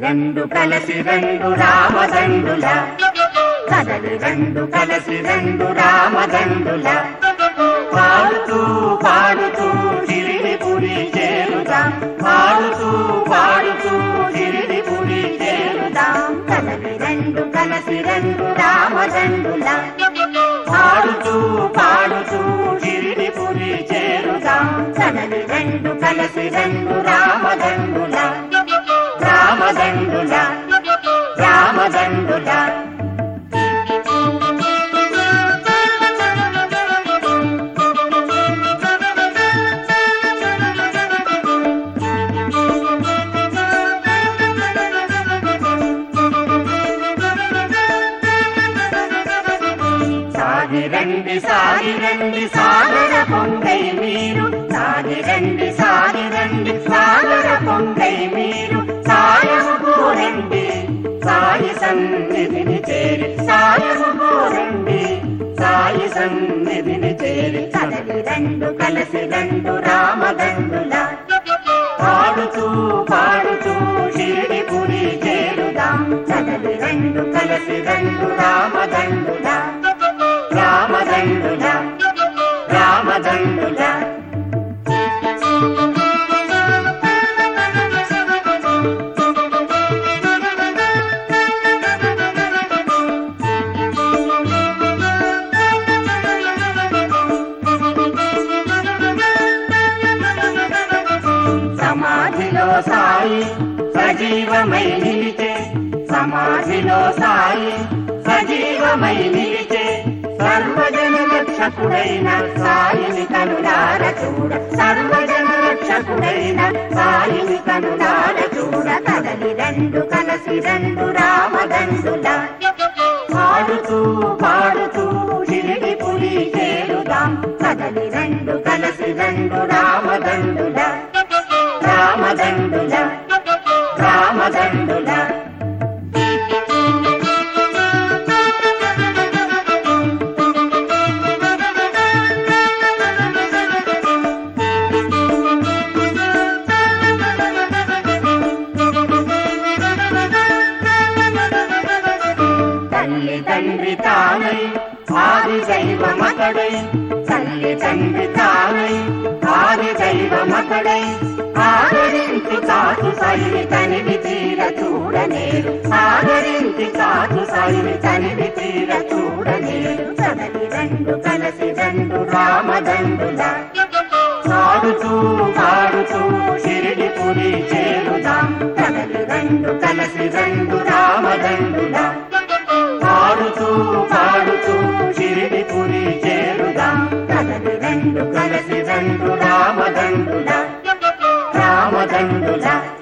రెండు కలసి రెండు రామదండుల కదలి రెండు కలసి రెండు రామదండుల పాడుతూ పాడుతూ చిరిడిపురి చేరుదాం పాడుతూ పాడుతూ చిరిడిపురి చేరుదాం కదలి రెండు కలసి రెండు రామదండుల పాడుతూ పాడుతూ చిరిడిపురి చేరుదాం కదలి రెండు కలసి రెండు రామదండుల రామదండుల రామదండుల సాగిరండి సాగిరండి సాగర పొంగై మీరు సాగిరండి సాగిరండి సాగర పొంగై మీరు సాయము కోరండి సాయి సన్నిధిని చేరి సాయము కోరండి సాయి సన్నిధిని చేరి కదలి రెండు కలసి రెండు రామదండుల పాడుతూ పాడుతూ షిరిడిపురి చేరుదాం కదలి రెండు కలసి రెండు రామదండుల రామదండుల రామదండుల సమాధిలో సాయి సజీవమై నిలిచే సమాధిలో సాయి సజీవమై నిలిచే సర్వజన రక్షకుడైన సాయిని కనులార చూడ సర్వజన రక్షకుడైన సాయిని కనులార చూడ కదలి రెండు కలసి రెండు రామదండుల పాడుతూ పాడుతూ షిరిడి పులి చేరుదాం కదలి రెండు కలసి రెండు రామదండుల రామదండుల రామదండుల తల్లి తండ్రి తానై ఆది దైవమతడై తల్లి తండ్రి తానై ఆది దైవమతడై ఆదరించి కాసు సైని తనివి తీర చూడనేరు ఆదరించి కాసు సైని తనివి తీర చూడనేరు కదలి రెండు కలసి రెండు రామదండుల పాడుతూ పాడుతూ షిరిడి పురి చేరుదాం కదలి రెండు కలసి రెండు రామదండుల పాడుతూ పాడుతూ షిరిడి పురి చేరుదాం కదలి రెండు కలసి రెండు రామదండుల రామదండుల